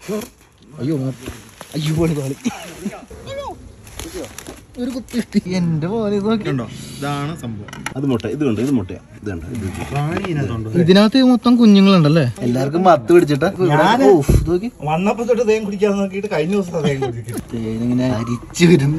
അയ്യോ മോ- അയ്യോ പണി പാളി ഒരു കുത്തി കിട്ടി എന്റെ പോലെ ഇത് നോക്കി കണ്ടോ ഇതാണ് സംഭവം അത് മുട്ട ഇത് കണ്ടോ ഇത് മുട്ടയാ ഇത് കണ്ടോ ഇത് ഇത്. റാണി ഇതിനകത്തുണ്ട് ഇതിനകത്ത് മൊത്തം കുഞ്ഞുങ്ങളുണ്ടല്ലേ എല്ലാവർക്കും മത്ത് പിടിച്ചിട്ട് ഞാന് നോക്കി വന്നപ്പോ തൊട്ട് തേൻ കുടിക്കാതെ നോക്കിയിട്ട് കഴിഞ്ഞ ദിവസം തേൻ കുടിക്കും തേനിങ്ങനെ അരിച്ചു വരുന്നു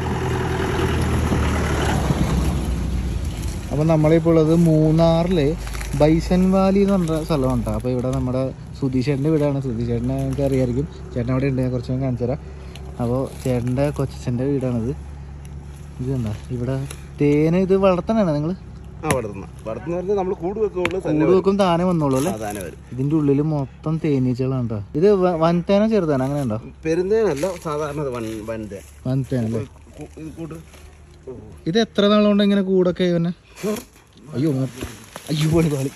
അപ്പൊ നമ്മളിപ്പോൾ ഉള്ളത് മൂന്നാറില് ബൈസൺ വാലി എന്ന് പറഞ്ഞ സ്ഥലമാണ് കേട്ടോ അപ്പൊ ഇവിടെ നമ്മുടെ സുധീഷ് ചേട്ടൻ്റെ വീടാണ് സുധീഷ് ചേട്ടനെ നിങ്ങൾക്ക് അറിയായിരിക്കും ചേട്ടൻ അവിടെ ഉണ്ട് ഞാൻ കുറച്ച് ഞാൻ കാണിച്ചു തരാം അപ്പോൾ ചേട്ടൻ്റെ കൊച്ചച്ഛൻ്റെ വീടാണിത് ഇത് എന്താ ഇവിടെ തേന് ഇത് വളർത്തണാണ് നിങ്ങൾ ആ വളർത്തുന്ന വളർത്തുന്ന പറഞ്ഞാൽ നമ്മൾ കൂട് വെക്കുള്ളൂ കൂട് വെക്കും താനെ വന്നോളൂ അല്ലേ സാധാരണ വരും ഇതിന്റെ ഉള്ളിൽ മൊത്തം തേനീച്ചകളാണ് കേട്ടോ ഇത് വ- വൻതേന ചെറുതാന അങ്ങനെ ഉണ്ടോ പെരുന്തേനല്ല സാധാരണ വൻ വൻതേൻ വൻതേനല്ലേ കു- ഇത് കൂട് ഇത് എത്ര നാളുകൊണ്ട് ഇങ്ങനെ കൂടൊക്കെ ഇവനെ അയ്യോ മോ- അയ്യോ പണി പാളി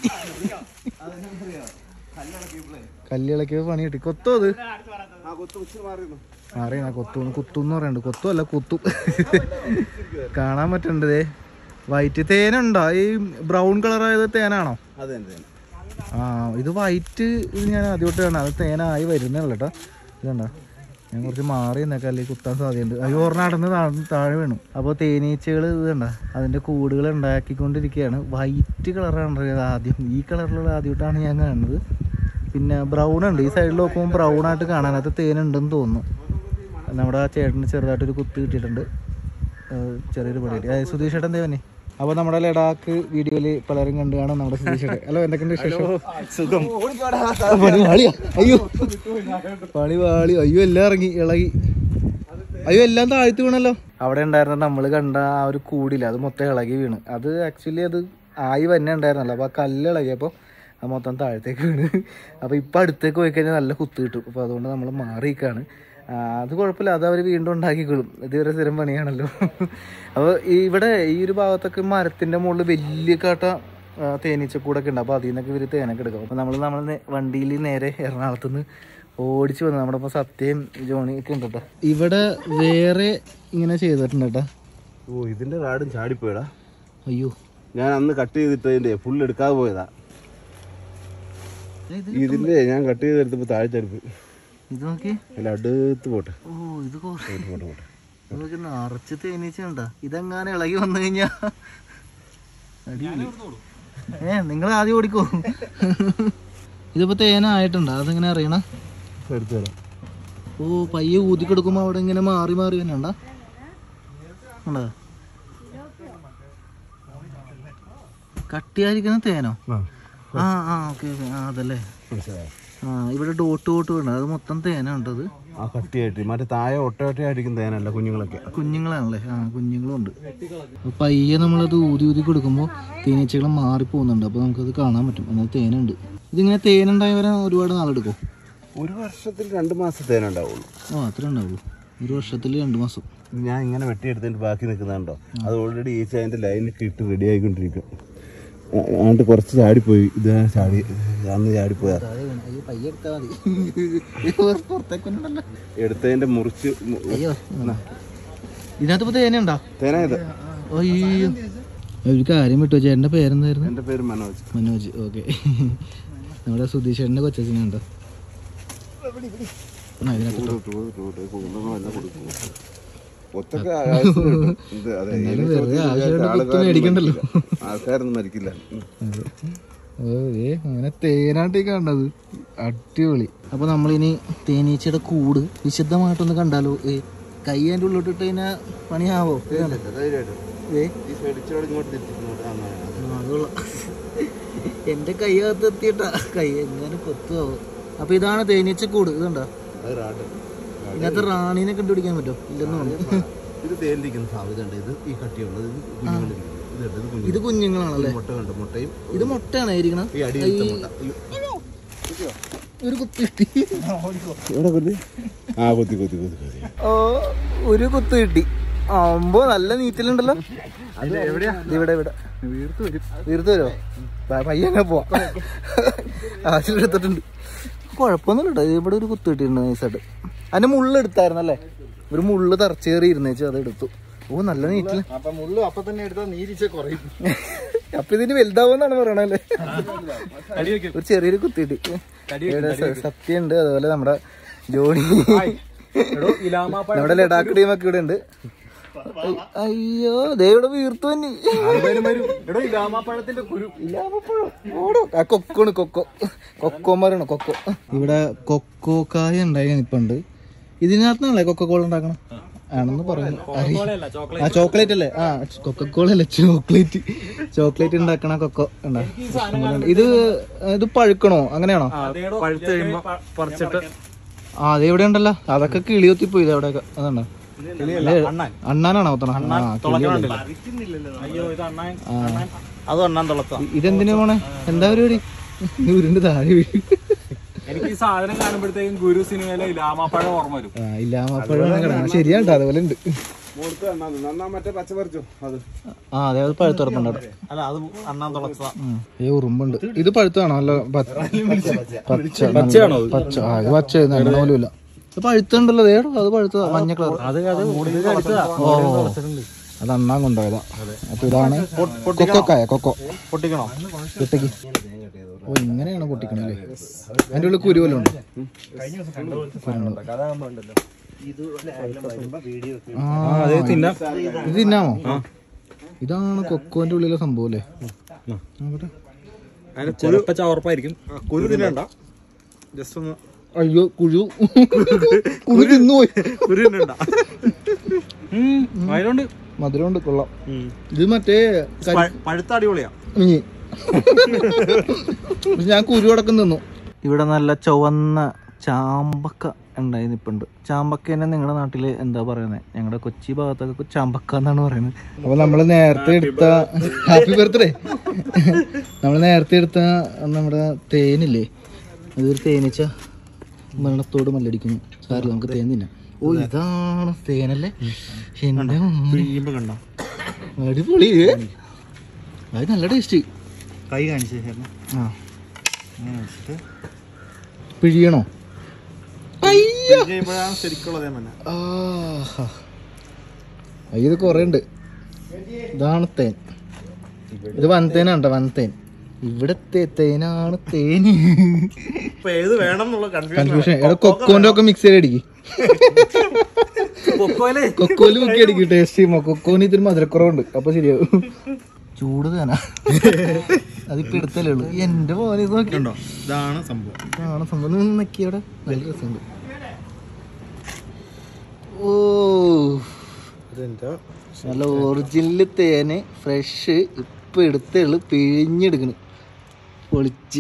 കല്ലിളക്കിയ പണി കിട്ടി കൊത്തോ അത് ആ കൊത്ത് ഉച്ച മാറിയിരുന്നു അറിയണ കൊത്തു കുത്തു എന്ന് പറയുന്നുണ്ട് കൊത്തു അല്ല കുത്തു കാണാൻ പറ്റുന്നുണ്ട് ദേ വൈറ്റ് തേനുണ്ടോ ഈ ബ്രൗൺ കളർ ആയത് തേനാണോ അത് തന്നെ തന്നെ ആ ഇത് വൈറ്റ് ഇത് ഞാൻ ആദ്യമായിട്ട് കാണാം അത് തേനായി വരുന്നുള്ളൂ കേട്ടോ ഇത് കണ്ടോ ഞാൻ കുറച്ച് മാറി നിന്നൊക്കെ അല്ലെങ്കിൽ കുത്താൻ സാധ്യതയുണ്ട് അയ്യോ ഒരെണ്ണം നടന്ന് താഴ്- താഴെ വീണു അപ്പോൾ തേനീച്ചകൾ ഇത് കണ്ട അതിൻ്റെ കൂടുകൾ ഉണ്ടാക്കിക്കൊണ്ടിരിക്കുകയാണ് വൈറ്റ് കളറാണ് ഇത് ആദ്യം ഈ കളറിലുള്ള ആദ്യമായിട്ടാണ് ഞാൻ കാണുന്നത് പിന്നെ ബ്രൗൺ ഉണ്ട് ഈ സൈഡിൽ നോക്കുമ്പോൾ ബ്രൗൺ ആയിട്ട് കാണാനകത്ത് തേനുണ്ടെന്ന് തോന്നുന്നു നമ്മുടെ ആ ചേട്ടന് ചെറുതായിട്ടൊരു കുത്ത് കിട്ടിയിട്ടുണ്ട് ഏഹ് ചെറിയൊരു പണി കിട്ടി അതായത് സുധീഷ് ചേട്ടൻ ദേവനെ അപ്പോൾ നമ്മുടെ ലഡാക്ക് വീഡിയോയിൽ പലരും കണ്ടു കാണാം നമ്മുടെ സുധീഷ് ചേട്ടൻ ഹലോ എന്തൊക്കെയുണ്ട് വിശേഷം സുഖം പണി വാളിയാ അയ്യോ പണി വാളി അയ്യോ എല്ലാം ഇറങ്ങി ഇളകി അയ്യോ എല്ലാം താഴ്ത്തി വീണല്ലോ അവിടെ ഉണ്ടായിരുന്ന നമ്മൾ കണ്ട ആ ഒരു കൂടില്ല അത് മൊത്തം ഇളകി വീണ് അത് ആക്ച്വലി അത് ആയി തന്നെ ഉണ്ടായിരുന്നല്ലോ അപ്പോൾ ആ കല്ല് ഇളകിയപ്പോൾ അത് മൊത്തം താഴത്തേക്ക് വീണ് അപ്പോൾ ഇപ്പം അടുത്തേക്ക് പോയി കഴിഞ്ഞാൽ നല്ല കുത്ത് കിട്ടും അപ്പോൾ അതുകൊണ്ട് നമ്മൾ മാറിയിക്കാണ് ആ, അത് കുഴപ്പമില്ല അത് അവർ വീണ്ടും ഉണ്ടാക്കിക്കൊള്ളും ഇതുവരെ സ്ഥിരം പണിയാണല്ലോ അപ്പോൾ ഇവിടെ ഈ ഒരു ഭാഗത്തൊക്കെ മരത്തിൻ്റെ മുകളിൽ വലിയ കാട്ട ആ, തേനീച്ചക്കൂടൊക്കെ ഉണ്ട് അപ്പോൾ അതിൽ നിന്നൊക്കെ ഇവർ തേനൊക്കെ എടുക്കും അപ്പോൾ നമ്മൾ നമ്മൾ വണ്ടിയിൽ നേരെ എറണാകുളത്ത് നിന്ന് ഓടിച്ചു വന്നു നമ്മുടെ ഇപ്പോൾ സത്യം ജോണി ഒക്കെ ഉണ്ട് കേട്ടോ ഇവിടെ വേറെ ഇങ്ങനെ ചെയ്തിട്ടുണ്ട് കേട്ടോ ഓ ഇതിന്റെ റാഡും ചാടിപ്പോയടാ അയ്യോ ഞാൻ അന്ന് കട്ട് ചെയ്തിട്ടതിന്റെ ഫുൾ എടുക്കാതെ പോയതാ ഇതിന്റെ ഞാൻ കട്ട് ചെയ്തെടുത്തപ്പോ താഴെ ചാടിപ്പോയി ഇത് നോക്കി അല്ല അടുത്ത് പോട്ടെ ഓ ഇത് കുറേ പോട്ടെ പോട്ടെ ഇത് നോക്കി നിറച്ച് തേനീച്ച ഉണ്ടാ ഇതെങ്ങാനും ഇളകി വന്നു കഴിഞ്ഞാ അടിപൊളി. ഏ നിങ്ങൾ ആദ്യം ഓടിക്കോ ഇതിപ്പോ തേന ആയിട്ടുണ്ട് അതെങ്ങനെ അറിയണ എടുത്തു തരാം ഓ പയ്യെ ഊതി കൊടുക്കുമ്പോ അവിടെ ഇങ്ങനെ മാറി മാറി തന്നെ ഉണ്ടാ ഉണ്ടാ കട്ടിയായിരിക്കുന്ന തേനോ ആ ആ ഓക്കെ ഓക്കെ ആ അതല്ലേ മനസ്സിലായോ ആ ഇവിടെ ഡോട്ട് ഡോട്ട് വേണ്ട അത് മൊത്തം തേന ഉണ്ടത് ആ കട്ടിയായിട്ട് മറ്റേ താഴെ ഒട്ട ഒട്ടയായിരിക്കും തേനല്ല കുഞ്ഞുങ്ങളൊക്കെ കുഞ്ഞുങ്ങളാണല്ലേ ആ കുഞ്ഞുങ്ങളും ഉണ്ട് അപ്പൊ പയ്യെ നമ്മളത് ഊതി ഊതി കൊടുക്കുമ്പോൾ തേനീച്ചകൾ മാറി പോകുന്നുണ്ട് അപ്പോൾ നമുക്കത് കാണാൻ പറ്റും എന്നാൽ തേനുണ്ട് ഇതിങ്ങനെ തേനുണ്ടായി വരാൻ ഒരുപാട് നാളെടുക്കും ഒരു വർഷത്തിൽ രണ്ട് മാസം തേനുണ്ടാവുള്ളൂ ആ അത്ര ഉണ്ടാവുള്ളൂ ഒരു വർഷത്തിൽ രണ്ട് മാസം ഞാൻ ഇങ്ങനെ വെട്ടിയെടുത്തിട്ട് ബാക്കി നിൽക്കുന്നുണ്ടോ അത് ഓൾറെഡി ഈച്ച അതിന്റെ ലൈനൊക്കെ ഇട്ട് റെഡി ആയിക്കൊണ്ടിരിക്കും ആണ്ട് കുറച്ച് ചാടിപ്പോയി ഇത് ചാടി അന്ന് ചാടിപ്പോയാ അയ്യോ പയ്യെ എടുത്താൽ മതി പുറത്തേക്ക് ഉണ്ടല്ലോ എടുത്തതിന്റെ മുറിച്ച് മു- അയ്യോ ഇതിനകത്ത് ഇപ്പോൾ തേനുണ്ടോ തേന ഇത് അയ്യോ ഒരു കാര്യം വിട്ടു ചേട്ടൻ്റെ പേരെന്തായിരുന്നു എന്റെ പേര് മനോജ് മനോജ് ഓക്കെ നമ്മുടെ സുധീഷ് ചേട്ടൻ്റെ കൊച്ചച്ഛനുണ്ടോ ആ ഇതിനകത്ത് ടൂ- ടൂ- ടൂ- ടൂ- കുന്നുകളും എല്ലാം കൊടുക്കും. ഒത്തൊക്കെ ആവശ്യം കിട്ടും. ഇത് അതെ, എന്നാലും ഇതിനെ വെറുതെ ചോദിച്ച് ആവശ്യമായിട്ട് ആൾക്കാരൊന്നും കുത്ത് മേടിക്കണ്ടല്ലോ. മരിക്കില്ല. ആൾക്കാരൊന്നും മരിക്കില്ല ഉം. ഓ ഏ അങ്ങനെ തേനാട്ടി കണ്ടത് അടിപൊളി അപ്പൊ നമ്മളിനി തേനീച്ചയുടെ കൂട് വിശദമായിട്ടൊന്ന് കണ്ടാലോ ഏ കൈ അതിൻ്റെ ഉള്ളിട്ടിട്ട് കഴിഞ്ഞാൽ പണിയാവോ ഇത് കണ്ടോ? ധൈര്യമായിട്ട്. ഏ ഈ സൈഡിച്ചോട് ഇങ്ങോട്ട് തിരിച്ചിങ്ങോട്ട് ആ, ആ, ആ. ആ, അത് കൊള്ളാം. എന്റെ കൈ അകത്ത് എത്തിയിട്ടാ കൈ എങ്ങനെ കൊത്തുവോ അപ്പൊ ഇതാണ് തേനീച്ചക്കൂട് ഇതുണ്ടോ അത് റാഡ്. ഇതിനകത്ത് റാണീനെ കണ്ടുപിടിക്കാൻ പറ്റുമോ ഇല്ലെന്ന് തോന്നുന്നു ഇത് തേലിരിക്കുന്ന സാധ്യത ഉണ്ട് ഇത് ഈ കട്ടിയുള്ളത് ഇത് കുഞ്ഞുങ്ങളിരിക്കുന്നത് ഇത് ഉണ്ട്, ഇത് കുഞ്ഞു ഇത് കുഞ്ഞുങ്ങളാണല്ലേ മുട്ട കണ്ട് മുട്ടയും ഇത് മുട്ടയാണ് ഇരിക്കണം ഈ അടിയിലത്തെ മുട്ട അയ്യോ. ഒരു കുത്തി കിട്ടി എവിടെ കുത്തി ആ കുത്തി കുത്തി കുത്തി കുത്തി ഓ ഒരു കുത്ത് കിട്ടി ആവുമ്പോ നല്ല നീറ്റിലുണ്ടല്ലോ എവിടെയാ ഇവിടെ ഇവിടെ വീർത്ത് വരും വീർത്ത് വരുമോ പയ്യനെ പോവാം ആശുപത്രി എടുത്തിട്ടുണ്ട് കുഴപ്പമൊന്നുമില്ല കേട്ടോ ഇവിടെ ഒരു കുത്ത് കിട്ടിയിട്ടുണ്ട് നൈസായിട്ട് അതിന്റെ മുള്ള് എടുത്തായിരുന്നല്ലേ ഒരു മുള്ള് തറച്ചേറി ഇരുന്നേച്ചു അത് എടുത്തു ഓ നല്ല നീറ്റില് അപ്പൊ മുള്ളു അപ്പൊ തന്നെ എടുത്താൽ നീരിച്ച കുറയും അപ്പൊ ഇതിന് വലുതാവുന്നാണ് പറയണല്ലേ ഒരു ചെറിയൊരു കുത്തിയിട്ട് സത്യം ഉണ്ട് അതുപോലെ നമ്മുടെ ജോണി നമ്മുടെ ലഡാക്ക് ടീമൊക്കെ ഇവിടെ ഉണ്ട് അയ്യോ ദേ ഇവിടെ വീർത്തു തന്നെ ആ കൊക്കോണ് കൊക്കോ കൊക്കോമാരാണ് കൊക്കോ ഇവിടെ കൊക്കോ കായ ഉണ്ടായി നിപ്പുണ്ട് ഇതിനകത്തുനിന്നല്ലേ കൊക്കോ കോള ഉണ്ടാക്കണം ആണെന്ന് പറയുന്നു അറി- ആ ചോക്ലേറ്റ് അല്ലേ ആ കൊക്കോള അല്ലേ ചോക്ലേറ്റ് ചോക്ലേറ്റ് ഉണ്ടാക്കണ കൊക്കോ ഉണ്ടാ ഇത് ഇത് പഴുക്കണോ അങ്ങനെയാണോ പഴുത്ത് കഴിയുമ്പോ പറിച്ചിട്ട് ആ അത് ഇവിടെ ഉണ്ടല്ലോ അതൊക്കെ കിളിയൊത്തി പോയി അവിടെയൊക്കെ അതുണ്ടോ അണ്ണാനാണോ കുത്തണ ആ കിളിയല്ലേ. അയ്യോ ഇത് അണ്ണാൻ ആ. അത് അണ്ണാൻ തുളത്ത ഇ- ഇതെന്തിനാ പോണേ എന്താ പരിപാടി ഉരുണ്ട് താഴെ വീഴും എനിക്ക് ഈ സാധനം കാണുമ്പോഴത്തേക്കും ഗുരു സിനിമയിലെ ഇലാമാപ്പഴം ഓർമ്മ വരും ആ ഇല്ലാമപ്പോഴും കിടക്കണം ശരിയാട്ടോ അതുപോലെ ഉണ്ട് മുഴുത്ത് നന്നാ നന്നാ മറ്റേ പച്ച പറിച്ചു അത് ആ അതെ അത് പഴുത്തുറപ്പുണ്ട് അവിടെ അല്ല അത് അണ്ണാൻ തുളച്ച ഉം. ഏ ഉറുമ്പുണ്ട് ഇത് പഴുത്താണോ അല്ല പച്ച പച്ച പച്ചയാണോ പച്ച ആ ഇത് പച്ച അങ്ങനെ പോലും ഇല്ല ഇത് പഴുത്തുണ്ടല്ലോ ദേടോ അത് പഴുത്തതാ മഞ്ഞ കളർ അത് അത് ഓ അത് അണ്ണാൻ കൊണ്ടുപോയതാ അപ്പൊ ഇതാണ് കൊക്കോക്കായ കൊക്കോ പൊട്ടിക്കണോ കിട്ടക്ക് ഓ ഇങ്ങനെയാണ് പൊട്ടിക്കണല്ലേ അതിന്റെ ഉള്ളിൽ കുരു വല്ലതും ഉണ്ട് ആ, ഇത് തിന്നാമോ ഇതാണ് കൊക്കോന്റെ ഉള്ളിലെ സംഭവം അല്ലേ നോക്കട്ടെ. ചിലപ്പോ ചവർപ്പായിരിക്കും കുരു തിന്നണ്ട ജസ്റ്റ് ഒന്ന് അയ്യോ കുരു കുരു തിന്നുപോയി കുരു തിന്നണ്ട അതിലുണ്ട് മധുരമുണ്ട് കൊള്ളാം ഇത് മറ്റേ കരി- പ- പഴുത്ത അടിപൊളിയാ ഇഞ്ഞി. ഞാൻ കുരു അടക്കം തിന്നു ഇവിടെ നല്ല ചുവന്ന ചാമ്പക്ക ഉണ്ടായി നിപ്പുണ്ട് ചാമ്പക്കേനെ നിങ്ങളുടെ നാട്ടില് എന്താ പറയുന്നത് ഞങ്ങളുടെ കൊച്ചി ഭാഗത്തൊക്കെ ചാമ്പക്ക എന്നാണ് പറയുന്നത് അപ്പൊ നമ്മള് നേരത്തെ എടുത്ത ഹാപ്പി ബർത്ത്ഡേ നമ്മള് നേരത്തെ എടുത്ത നമ്മുടെ തേനില്ലേ അതൊരു തേനീച്ച മരണത്തോട് മല്ലടിക്കുന്നു സാറില്ല നമുക്ക് തേൻ തിന്നാം ഓ ഇതാണ് തേനല്ലേ എന്റെ മോനെ. പിഴിയുമ്പോ കണ്ടോ അടിപൊളി ഏ? അത് നല്ല ടേസ്റ്റ് കൈ കാണിച്ചു ശേഷം ആ പിഴിയണോ അയ്യോ ചെയ്യുമ്പോഴാണ് ശരിക്കുള്ളത് തന്നെ ആഹാ. അയ്യോ, ഇത് കൊറേ ഉണ്ട് ഇതാണ് തേൻ ഇത് വൻതേനാണ് വൻതേൻ ഇവിടത്തെ തേനാണ് തേന് ഇപ്പൊ ഏത് വേണം എന്നുള്ള കൺഫ്യൂഷൻ കൺഫ്യൂഷൻ എടാ കൊക്കോന്റെ ഒക്കെ മിക്സ് ചെയ്ത് അടിക്കും കൊക്കോല് മുക്കി അടിക്കും ടേസ്റ്റ് ചെയ്യുമ്പോ കൊക്കോന് ഇതിന് മധുരക്കുറവുണ്ട് അപ്പൊ ശരിയാവും ചൂട് തേനാ അതിപ്പോ എടുത്തല്ലേ ഉള്ളു എന്റെ പോലെ ഇത് നോക്കി ഉണ്ടോ ഇതാണ് സംഭവം ആണ് സംഭവം നക്കി അവിടെ നല്ല രസമുണ്ട് ഓ ഇതെന്താ നല്ല ഒറിജിനൽ തേന് ഫ്രഷ് ഇപ്പൊ എടുത്തുള്ളു പിഴിഞ്ഞെടുക്കണ് പൊളിച്ച്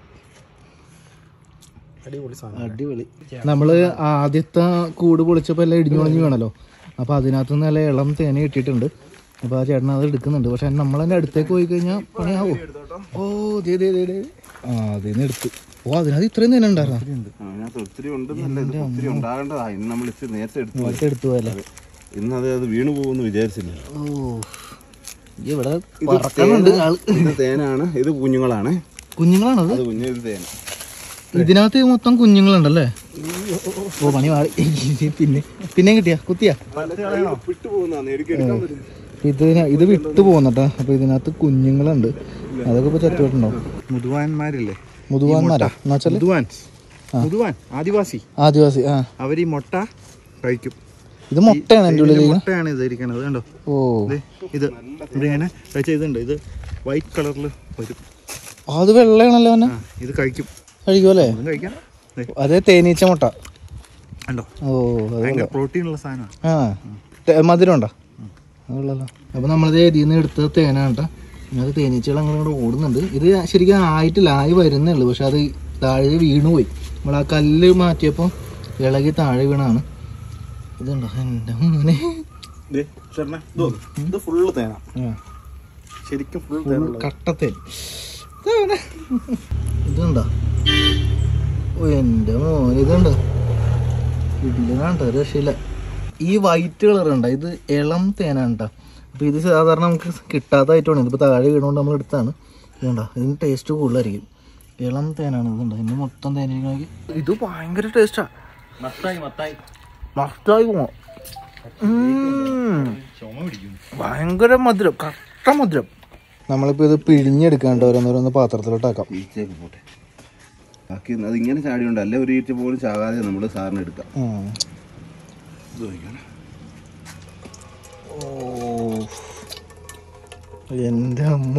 അടിപൊളി സാധനം അടിപൊളി നമ്മള് ആദ്യത്തെ കൂട് പൊളിച്ചപ്പോ എല്ലാം ഇടിഞ്ഞു പൊളിഞ്ഞു വേണല്ലോ അപ്പൊ അതിനകത്ത് നിന്ന് നല്ല ഇളം തേന കിട്ടിയിട്ടുണ്ട് അപ്പൊ ആ ചേട്ടൻ അത് എടുക്കുന്നുണ്ട് പക്ഷെ നമ്മൾ അതിന്റെ അടുത്തേക്ക് പോയി കഴിഞ്ഞാൽ പണിയാവോ ഓ ദേ ദേ ദേ ദേ. ആ അതിന്ന് എടുത്തു ഓ അതിനകത്ത് ഇത്രയും തേന ഉണ്ടായിരുന്നോ അതിനകത്ത് ഒത്തിരി ഉണ്ടെന്നല്ല ഇത് ഒത്തിരി ഉണ്ടാകേണ്ടതാ ഇന്ന് നമ്മൾ ഇച്ചിരി നേരത്തെ എടുത്തു പോയി. നേരത്തെ എടുത്തു പോയല്ലേ ഇന്ന് അത് അത് വീണു പോകുമെന്ന് വിചാരിച്ചില്ല ഓ ഈ ഇവിടെ പറക്കണുണ്ട് ആള് ഇത് തേനാണ് ഇത് കുഞ്ഞുങ്ങളാണ് കുഞ്ഞുങ്ങളാണത് അത് കുഞ്ഞു ഇത് തേന ഇതിനകത്ത് മൊത്തം കുഞ്ഞുങ്ങളുണ്ടല്ലേ ഓ പണി മാറി പിന്നെ പിന്നെ കിട്ടിയാ കുത്തിയാ വിട്ടു പോകുന്നതാണ് എനിക്ക് എടുക്കാൻ പറ്റും ഇതിന ഇത് വിട്ടു പോകുന്നട്ടാ അപ്പൊ ഇതിനകത്ത് കുഞ്ഞുങ്ങളുണ്ട് അതൊക്കെ ഇപ്പൊ ചത്തുപോയിട്ടുണ്ടാവും മുതുവാന്മാരില്ലേ മുതുവാന്മാരാ എന്നുവെച്ചാല് മുതുവാൻ മുതുവാൻ ആദിവാസി ആദിവാസി ആ അവർ ഈ മുട്ട കഴിക്കും ഇത് മുട്ടയാണ് എൻ്റെ ഉള്ളിൽ ഇതിന്റെ മുട്ടയാണ് ഇത് ഇരിക്കണത് കണ്ടോ ഓ ദേ, ഇത് ഇവിടെ ഇങ്ങനെ കഴിച്ച ഇതുണ്ട് ഇത് വൈറ്റ് കളറിൽ വരും അത് വെള്ളയാണല്ലോ അവനെ ആ ഇത് കഴിക്കും കഴിക്കുമല്ലേ അതും കഴിക്കാം ദേ, അതേ തേനീച്ച മുട്ട കണ്ടോ ഓ അത് ഭയങ്കര പ്രോട്ടീൻ ഉള്ള സാധനമാണ് ആ തെ- മധുരം ഉണ്ടോ അതുള്ളല്ലോ അപ്പൊ നമ്മളിത് ഇതിൽ നിന്ന് എടുത്ത തേനാണ് കേട്ടോ അത് തേനീച്ചകൾ അങ്ങനെ കൂടെ ഓടുന്നുണ്ട് ഇത് ശരിക്കും ആയിട്ടില്ല ആയി വരുന്നേ ഉള്ളൂ പക്ഷെ അത് താഴെ വീണു പോയി നമ്മൾ ആ കല്ല് മാറ്റിയപ്പോൾ ഇളകി താഴെ വീണാണ് ഇതുണ്ടോ എൻ്റെ മോനെ ദേ, ചേട്ടനെ, ഇത് നോക്ക്. ഇത് ഫുള്ള് തേന ആ ശരിക്കും ഫുൾ ഫുൾ തേനുള്ള കട്ടത്തേൻ ഇതാണ്. ഇതുണ്ടോ ഓ എൻ്റെ മോനെ ഇതുണ്ടോ ഇതിലാണ്ടോ രക്ഷയില്ല ഈ വൈറ്റ് കളർ ഉണ്ടോ ഇത് ഇളം തേനാണ് കേട്ടോ അപ്പൊ ഇത് സാധാരണ നമുക്ക് കിട്ടാത്തതായിട്ടാണ് ഇതിപ്പോ താഴെ വീണുകൊണ്ട് നമ്മൾ എടുത്താണ് ഇതുണ്ടോ ഇതിന് ടേസ്റ്റ് കൂടുതലായിരിക്കും ഇളം തേനാണ് ഇതുണ്ടോ ഇതിന് മൊത്തം തേനായിരിക്കണമെങ്കിൽ ഇത് ഭയങ്കര ടേസ്റ്റാ മത്തായി മത്തായി മസ്റ്റായി പോണോ ഭയങ്കര മധുരം കട്ട മധുരം നമ്മളിപ്പോ ഇത് പിഴിഞ്ഞെടുക്കാണ്ട് ഓരോന്നോരോന്ന് പാത്രത്തിലോട്ടാക്കാം ഈച്ചയൊക്കെ പോട്ടെ ബാക്കി അത് ഇങ്ങനെ ചാടിയുണ്ട് അല്ല ഒരു ഈറ്റ പോലും ചാകാതെ നമ്മൾ സാറിന് എടുക്കാം ഉം. ഇത് നോക്കിക്കോണേ ഓ എൻ്റെ അമ്മ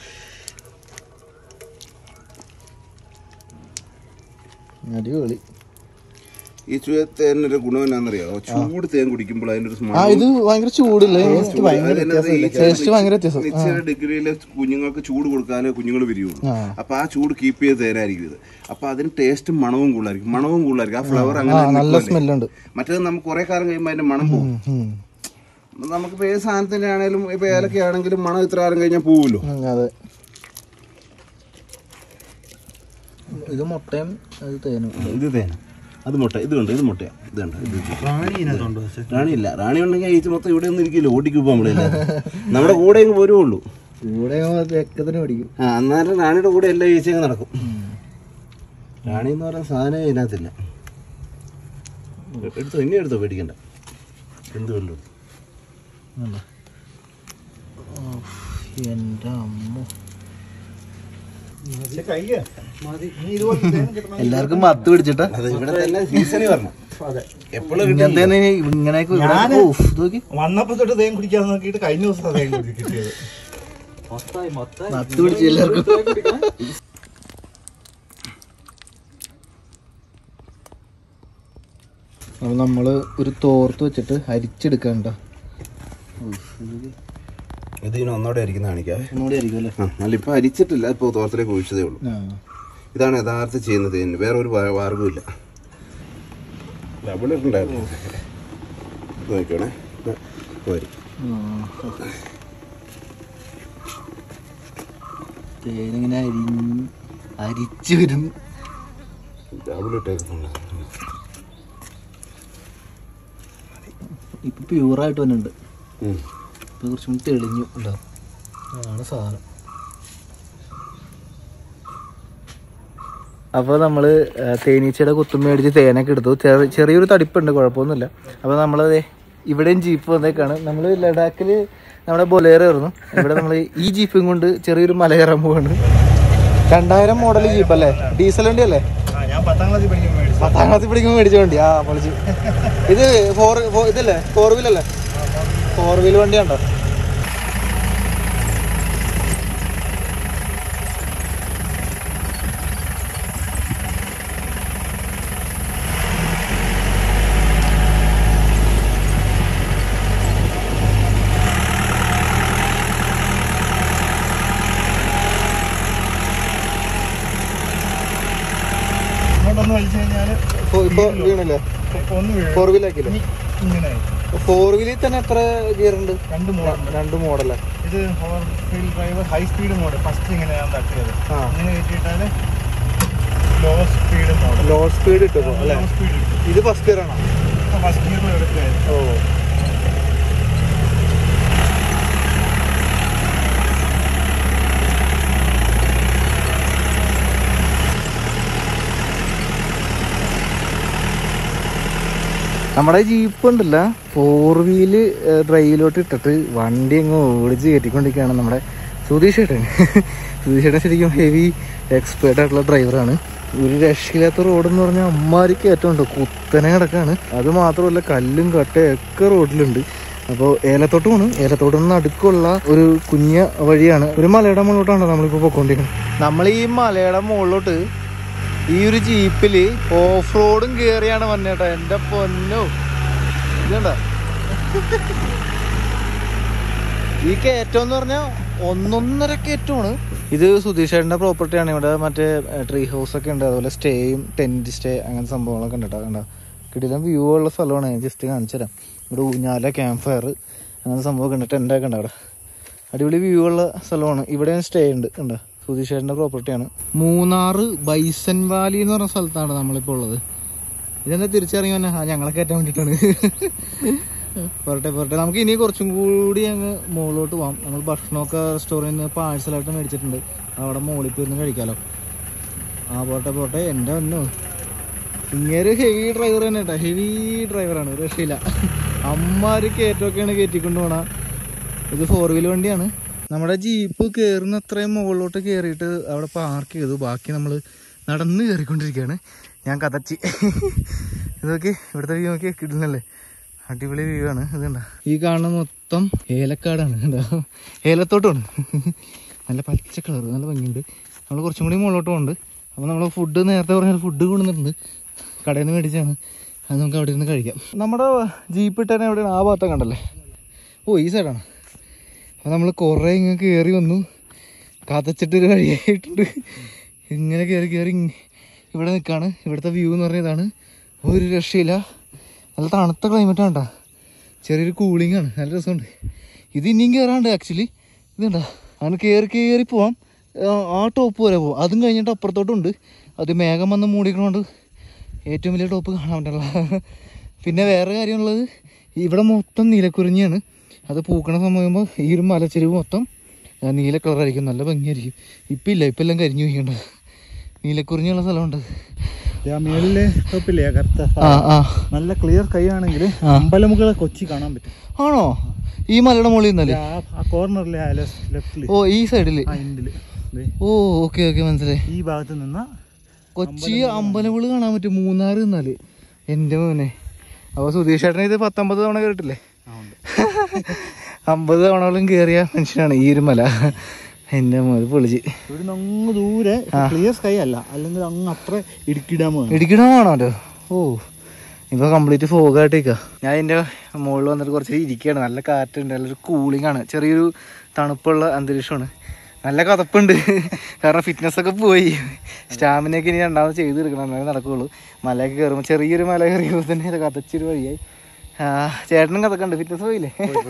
അടിപൊളി ഈ ചുവ തേനൊരു ഗുണം എന്നാന്നറിയാമോ ചൂട് തേൻ കുടിക്കുമ്പോൾ അതിൻ്റെ ഒരു ആ ഇത് ഭയങ്കര ചൂടില്ലേ ടേസ്റ്റ് ഭയങ്കര ടേസ്റ്റ് ഭയങ്കര വ്യത്യാസം നിശ്ചയ ഡിഗ്രിയിൽ കുഞ്ഞുങ്ങൾക്ക് ചൂട് കൊടുക്കാനേ കുഞ്ഞുങ്ങൾ വരികയുള്ളൂ ആ. അപ്പൊ ആ ചൂട് കീപ്പ് ചെയ്ത് തേനായിരിക്കും ഇത് അപ്പൊ അതിന് ടേസ്റ്റും മണവും കൂടുതലായിരിക്കും മണവും കൂടുതലായിരിക്കും ആ ഫ്ലവർ അങ്ങനെ ആ നല്ല നിൽക്കുമല്ലേ. സ്മെല്ലുണ്ട് മറ്റേത് നമുക്ക് കുറെ കാലം കഴിയുമ്പോൾ അതിന്റെ മണം പോകും നമുക്കിപ്പോ ഏത് സാധനത്തിന്റെ ആണെങ്കിലും ഇപ്പൊ ഏലക്ക ആണെങ്കിലും മണം ഇത്ര കാലം കഴിഞ്ഞാൽ പോവുമല്ലോ അതെ ഇത് മുട്ടയും അത് തേനും ഇത് തേന അത് മുട്ട ഇത് കണ്ടോ ഇത് മുട്ടയാ ഇത് കണ്ടോ ഇത് വെച്ച്. റാണി ഇതിനകത്തുണ്ടോ പക്ഷേ റാണിയില്ല റാണി ഉണ്ടെങ്കിൽ ഈച്ച മൊത്തം ഇവിടെ ഒന്നും ഇരിക്കില്ല ഓടിക്കും നമ്മളില്ല നമ്മുടെ കൂടെ അങ്ങ് വരുവുള്ളൂ ഇവിടെ വെക്കത്തിന് പിടിക്കും ആ അന്നേരം റാണിയുടെ കൂടെ എല്ലാ ഈച്ചയും നടക്കും റാണി എന്ന് പറയുന്ന സാധനം ഇതിനകത്തില്ല എടുത്തോ ഇനി എടുത്തോ പേടിക്കണ്ട എന്തുകൊണ്ടു എൻ്റെ അമ്മ പക്ഷേ കയ്യ മതി ഇനി ഇതുപോലെ തേൻ കിട്ടണം എല്ലാവർക്കും മത്ത് പിടിച്ചിട്ടാ അത് ഇവിടെ തന്നെ സീസണിൽ വരണം അതെ എപ്പോഴും ഇങ്ങനത്തെ ഇങ്ങനെയൊക്കെ ഞാന് നോക്കി വന്നപ്പോ തൊട്ട് തേൻ കുടിക്കാൻ നോക്കിയിട്ട് കഴിഞ്ഞ ദിവസം തേൻ കുടി കിട്ടിയത് മത്ത് പിടിച്ച് എല്ലാവർക്കും അപ്പൊ നമ്മള് ഒരു തോർത്ത് വെച്ചിട്ട് അരിച്ചെടുക്കണ്ട ഇത് ഇനി ഒന്നോടെ അരിക്കുന്ന കാണിക്കാവേ ഒന്നുകൂടി ആയിരിക്കും അല്ലേ ആ അല്ല ഇപ്പൊ അരിച്ചിട്ടില്ല ഇപ്പൊ തോർത്തിലേക്ക് ഒഴിച്ചതേ ഉള്ളൂ ആ ഇതാണ് യഥാർത്ഥ ചെയ്യുന്നത് ഇതിന് വേറെ ഒരു വാ- മാർഗ്ഗവുമില്ല ഡബിൾ ഉണ്ടായിരുന്നു ഇത് നോക്കിയോണേ ഇത് പോരി തേനിങ്ങനെ അരി അരിച്ചു വരും ഡബിൾ ഇട്ടേക്കുന്നുണ്ട് ഇപ്പൊ പ്യൂറായിട്ട് വന്നിട്ടുണ്ട് ഉം. ഇപ്പൊ കുറച്ചും കൂടി തെളിഞ്ഞു ഉണ്ടാവും അതാണ് സാധനം അപ്പോൾ നമ്മൾ തേനീച്ചയുടെ കുത്തും മേടിച്ച് തേനൊക്കെ എടുത്തു ചെറിയ ചെറിയൊരു തടിപ്പുണ്ട് കുഴപ്പമൊന്നുമില്ല അപ്പോൾ നമ്മൾ ഇവിടെയും ജീപ്പ് വന്നേക്കാണ് നമ്മൾ ലഡാക്കിൽ നമ്മുടെ ബൊലേറോ ആയിരുന്നു ഇവിടെ നമ്മൾ ഈ ജീപ്പും കൊണ്ട് ചെറിയൊരു മല കയറാൻ പോവാണ് രണ്ടായിരം മോഡൽ ജീപ്പ് അല്ലേ ഡീസൽ വണ്ടി അല്ലേ ആ ഞാൻ പത്താം ക്ലാസ്സിൽ പഠിക്കുമ്പോൾ മേടിച്ചു പത്താം ക്ലാസ്സിൽ പഠിക്കുമ്പോൾ മേടിച്ച വണ്ടി ആ പൊളിച്ചു ഇത് ഫോർ ഇതല്ലേ ഫോർ വീൽ അല്ലേ ഫോർ വീൽ വണ്ടിയാണ്ടോ ഇങ്ങോട്ടൊന്ന് വലിച്ചു കഴിഞ്ഞാൽ ഇപ്പൊ വീണല്ലേ ഒന്ന് വീഴും ഫോർ വീൽ ആക്കില്ലേ ഇങ്ങനെ ഫോർ വീലിൽ തന്നെ എത്ര ഗിയർ ഉണ്ട് രണ്ട് മോഡൽ രണ്ട് മോഡല്ലേ ഇത് four wheel drive high speed mode first ഇങ്ങനെ ഞാൻ തട്ടിയത് ആ ഇങ്ങനെ കയറ്റിയിട്ടാൽ low speed mode low speed കിട്ടും അല്ലേ ലോ സ്പീഡ് കിട്ടും ഇത് ഫസ്റ്റ് ഗിയർ ആണോ ഫസ്റ്റ് ഗിയറിൽ എടുക്കുകയായിരുന്നു ഓ നമ്മുടെ ജീപ്പ് ഉണ്ടല്ല ഫോർ വീല് ഡ്രൈവിലോട്ട് ഇട്ടിട്ട് വണ്ടി അങ്ങ് ഓടിച്ച് കയറ്റിക്കൊണ്ടിരിക്കുകയാണ് നമ്മുടെ സുധീഷ് ഏട്ടൻ സുധീഷ് ഏട്ടൻ ശരിക്കും ഹെവി എക്സ്പേർട്ട് ആയിട്ടുള്ള ഡ്രൈവറാണ് ഒരു രക്ഷയില്ലാത്ത റോഡ് എന്ന് പറഞ്ഞാൽ അമ്മാരിക്ക് ഏറ്റവും ഉണ്ട് കുത്തനെ കിടക്കാണ് അത് മാത്രമല്ല കല്ലും കട്ടയും ഒക്കെ റോഡിലുണ്ട് അപ്പോൾ ഏലത്തോട്ട് പോണ് ഏലത്തോട്ട് നിന്ന് അടുക്കുള്ള ഒരു കുഞ്ഞ വഴിയാണ് ഒരു മലയുടെ മുകളിലോട്ടാണ് നമ്മളിപ്പോൾ പോയിക്കൊണ്ടിരിക്കുന്നത് നമ്മൾ ഈ മലയുടെ മുകളിലോട്ട് ഈ ഒരു ജീപ്പില് ഓഫ് റോഡും കേറിയാണ് വന്നേട്ടാ എന്റെ പൊന്നോ ഇതണ്ട ഈ കയറ്റം എന്ന് പറഞ്ഞാൽ ഒന്നൊന്നര കയറ്റമാണ് ഇത് സുധീഷേട്ടൻ്റെ പ്രോപ്പർട്ടിയാണ് ഇവിടെ മറ്റേ ട്രീ ഹൗസ് ഒക്കെ ഉണ്ട് അതുപോലെ സ്റ്റേയും ടെന്റ് സ്റ്റേ അങ്ങനത്തെ സംഭവങ്ങളൊക്കെ ഉണ്ട് കേട്ടോ കണ്ട കിടിലം വ്യൂ ഉള്ള സ്ഥലമാണ് ഞാൻ ജസ്റ്റ് കാണിച്ചു തരാം ഇവിടെ ഊഞ്ഞാല ക്യാമ്പ് ഫയർ അങ്ങനത്തെ സംഭവമൊക്കെ ഉണ്ട് ടെൻ്റൊക്കെ ഉണ്ട് അവിടെ അടിപൊളി വ്യൂ ഉള്ള സ്ഥലമാണ് ഇവിടെ സ്റ്റേ ഉണ്ട് കണ്ടോ സുധീഷേട്ടൻ്റെ പ്രോപ്പർട്ടിയാണ് മൂന്നാറ് ബൈസൻ വാലി എന്ന് പറഞ്ഞ സ്ഥലത്താണ് നമ്മളിപ്പോൾ ഉള്ളത് ഇതെന്താ തിരിച്ചറിയാൻ വന്നെ? ആ ഞങ്ങളെ കയറ്റാൻ വേണ്ടിയിട്ടാണ് പോരട്ടെ പോരട്ടെ നമുക്ക് ഇനി കുറച്ചും കൂടി അങ്ങ് മുകളിലോട്ട് പോവാം നമ്മൾ ഭക്ഷണമൊക്കെ റെസ്റ്റോറൻറ്റിൽ നിന്ന് പാഴ്സലായിട്ട് മേടിച്ചിട്ടുണ്ട് അവിടെ മുകളിൽ പോയിരുന്ന് കഴിക്കാലോ ആ പോട്ടെ പോട്ടെ എൻ്റെ ഒന്നോ ഇങ്ങനെ ഹെവി ഡ്രൈവർ തന്നെ കേട്ടോ ഹെവി ഡ്രൈവറാണ് ഒരു രക്ഷയില്ല അമ്മാര് കയറ്റമൊക്കെയാണ് കയറ്റിക്കൊണ്ട് പോണ ഇത് ഫോർ വീൽ വണ്ടിയാണ് നമ്മുടെ ജീപ്പ് കയറുന്ന അത്രയും മുകളിലോട്ട് കയറിയിട്ട് അവിടെ പാർക്ക് ചെയ്തു ബാക്കി നമ്മൾ നടന്ന് കയറിക്കൊണ്ടിരിക്കുകയാണ് ഞാൻ കതച്ചി ഇതൊക്കെ ഇവിടുത്തെ വ്യൂ നോക്കി കിട്ടുന്നല്ലേ അടിപൊളി വ്യൂ ആണ് ഇത് കണ്ട ഈ കാണുന്ന മൊത്തം ഏലക്കാടാണ് കണ്ടോ ഏലത്തോട്ടമാണ് നല്ല പച്ച കളർ നല്ല ഭംഗിയുണ്ട് നമ്മൾ കുറച്ചും കൂടി മുകളിലോട്ട് പോകുന്നുണ്ട് അപ്പോൾ നമ്മൾ ഫുഡ് നേരത്തെ പറഞ്ഞ ഫുഡ് കൊണ്ടുവന്നിട്ടുണ്ട് കടയിൽ നിന്ന് മേടിച്ചാണ് അത് നമുക്ക് അവിടെ ഇരുന്ന് കഴിക്കാം നമ്മുടെ ജീപ്പ് ഇട്ടന്നെ എവിടെയാണ് ആ ഭാഗത്തെ കണ്ടല്ലേ ഓ ഈ സൈഡാണ് അപ്പോൾ നമ്മൾ കുറേ ഇങ്ങനെ കയറി വന്നു കതച്ചിട്ട് ഒരു വഴിയായിട്ടുണ്ട് ഇങ്ങനെ കയറി കയറി ഇങ് ഇവിടെ നിൽക്കുകയാണ് ഇവിടുത്തെ വ്യൂ എന്ന് പറഞ്ഞ ഇതാണ് ഒരു രക്ഷയില്ല നല്ല തണുത്ത ക്ലൈമറ്റ് ആണ് ചെറിയൊരു കൂളിംഗ് ആണ് നല്ല രസമുണ്ട് ഇത് ഇനിയും കയറാണ്ട് ആക്ച്വലി ഇതുണ്ടാ അങ്ങനെ കയറി കയറി പോവാം ആ, ആ ടോപ്പ് വരെ പോവാം അതും കഴിഞ്ഞിട്ട് അപ്പുറത്തോട്ടുണ്ട് അത് മേഘം വന്ന് മൂടിക്കണോണ്ട് ഏറ്റവും വലിയ ടോപ്പ് കാണാൻ പറ്റില്ല പിന്നെ വേറെ കാര്യമുള്ളത് ഇവിടെ മൊത്തം നീലക്കുറിഞ്ഞിയാണ് അത് പൂക്കണ സമയമാകുമ്പോൾ ഈ ഒരു മലച്ചെരിവ് മൊത്തം ആ, നീല കളറായിരിക്കും നല്ല ഭംഗിയായിരിക്കും ഇപ്പം ഇല്ല ഇപ്പം എല്ലാം കരിഞ്ഞു പോയിക്കണ്ട നീലക്കുറിഞ്ഞുള്ള സ്ഥലമുണ്ട് ആ മേളിലെ ടോപ്പില്ലേ ആ കറുത്ത ആ ആ നല്ല ക്ലിയർ കൈ ആണെങ്കിൽ ആ. അമ്പലമുകളെ കൊച്ചി കാണാൻ പറ്റും ആണോ ഈ മലയുടെ മുകളിൽ നിന്നല്ലേ ആ ആ കോർണറിലെ ആ ലെഫ്റ്റില് ഓ ഈ സൈഡില് ആ എൻഡില് ദേ, ഓ ഓക്കെ ഓക്കെ മനസ്സിലായി ഈ ഭാഗത്ത് നിന്ന കൊച്ചി അമ്പലവിള് കാണാൻ പറ്റും മൂന്നാറ് നിന്നാല് എന്റെ മോനെ അപ്പൊ സുധീഷ് ചേട്ടനെ ഇത് പത്തൊമ്പത് തവണ കേട്ടില്ലേ അമ്പത് തവണകളും കേറിയ മനുഷ്യനാണ് ഈ ഒരു മല എന്റെ മോന് പൊളിച്ച് ഇവിടെ നിന്ന് അങ്ങ് ദൂരെ ക്ലിയർ സ്കൈ അല്ല അല്ലെങ്കിൽ അങ്ങ് അത്ര ഇടുക്കി ഡാം കാണും ഇടിക്കണമാണോ ഓ ഇപ്പൊ കംപ്ലീറ്റ് ഫോഗായിട്ടേക്കാ ഞാൻ ഇതിന്റെ മുകളിൽ വന്നിട്ട് കുറച്ച് ഇരിക്കുകയാണ് നല്ല കാറ്റുണ്ട് നല്ലൊരു കൂളിംഗ് ആണ് ചെറിയൊരു തണുപ്പുള്ള അന്തരീക്ഷമാണ് നല്ല കതപ്പുണ്ട് കാരണം ഫിറ്റ്നസ് ഒക്കെ പോയി സ്റ്റാമിന ഒക്കെ ഇനി രണ്ടാമത് ചെയ്ത് എടുക്കണം എന്നാലേ നടക്കുകയുള്ളൂ മലയൊക്കെ കയറുമ്പോൾ ചെറിയൊരു മല കയറിയപ്പോൾ തന്നെ ഇത് കതച്ചൊരു വഴിയായി ആ, ചേട്ടനും കഥക്കുണ്ട് ഫിറ്റ്നസ് പോയില്ലേ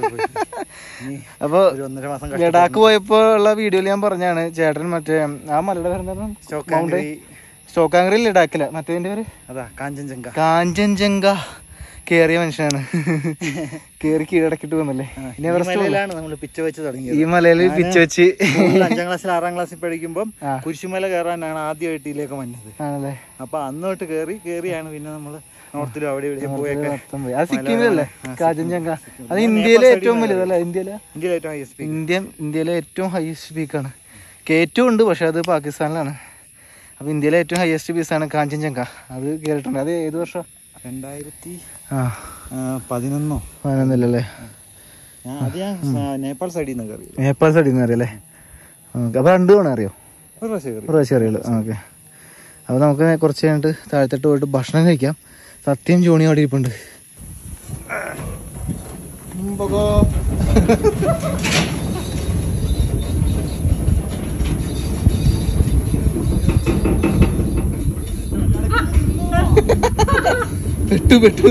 അപ്പോൾ ഒരു ഒന്നര മാസം ലഡാക്ക് പോയപ്പോ ഉള്ള വീഡിയോയിൽ ഞാൻ പറഞ്ഞാണ് ചേട്ടൻ മറ്റേ ആ മലയുടെ പേരെന്താണ് സ്റ്റോക്കാംഗ്രി. സ്റ്റോക്കാങ്കറി ലഡാക്കില മറ്റേതിന്റെ പേര് അതാ കാഞ്ചൻജംഗ കാഞ്ചൻജംഗ കേറിയ മനുഷ്യനാണ് കേറി കീഴടക്കിട്ട് വന്നല്ലേ ഇനി എവറസ്റ്റ് പോകും. മലയിലാണ് നമ്മൾ പിച്ച വെച്ച് തുടങ്ങിയത് ഈ മലയില് പിച്ച് വെച്ച് സ്കൂളിൽ അഞ്ചാം ക്ലാസ്സിൽ ആറാം ക്ലാസ്സിൽ പഠിക്കുമ്പോൾ ആ. കുരിശുമല കയറാനാണ് ആദ്യമായിട്ട് ഇതിലേക്ക് വന്നത് ആണല്ലേ അപ്പൊ അന്ന് തൊട്ട് കയറി കയറിയാണ് പിന്നെ നമ്മള് നോർത്തിലും അവിടെ ഇവിടെ പോയൊക്കെ മൊത്തം പോയി. അത് സിക്കിമിലല്ലേ കാഞ്ചൻജംഗ അത് ഇന്ത്യയിലെ ഏറ്റവും വലുതല്ലേ ഇന്ത്യയിലെ ഇന്ത്യയിലെ ഏറ്റവും ഹൈസ്റ്റ് പീക്ക് ഇന്ത്യ ഇന്ത്യയിലെ ഏറ്റവും ഹയസ്റ്റ് പീക്കാണ് കേറ്റവും ഉണ്ട് പക്ഷെ അത് പാകിസ്ഥാനിലാണ് അപ്പൊ ഇന്ത്യയിലെ ഏറ്റവും ഹയസ്റ്റ് പീസാണ് കാഞ്ചൻജംഗ അത് കേട്ടിട്ടുണ്ട് അത് ഏത് വർഷം രണ്ടായിരത്തി ആ ആ, പതിനൊന്നോ പതിനൊന്നില്ലല്ലേ ഞാൻ അത് ഞാൻ ആ, നേപ്പാൾ സൈഡിൽ നിന്ന് കയറി നേപ്പാൾ സൈഡിൽ നിന്ന് അറിയാലേ ഓക്കെ അപ്പോൾ രണ്ട് തവണ അറിയോ ഒരു പ്രാവശ്യം കയറി ഒരു പ്രാവശ്യം അറിയുള്ളൂ ഓക്കെ അപ്പോൾ നമുക്ക് കുറച്ച് കഴിഞ്ഞിട്ട് താഴത്തോട്ട് പോയിട്ട് ഭക്ഷണം കഴിക്കാം സത്യം ജോണി അവിടെ ഇരിപ്പുണ്ട് പെട്ടു പെട്ടു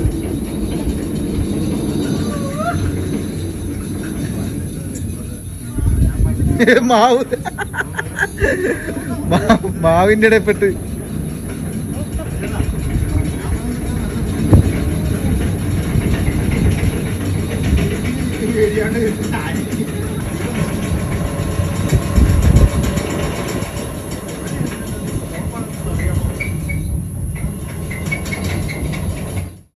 മാവ് മാ- മാവിന്റെ ഇടയിൽപ്പെട്ട്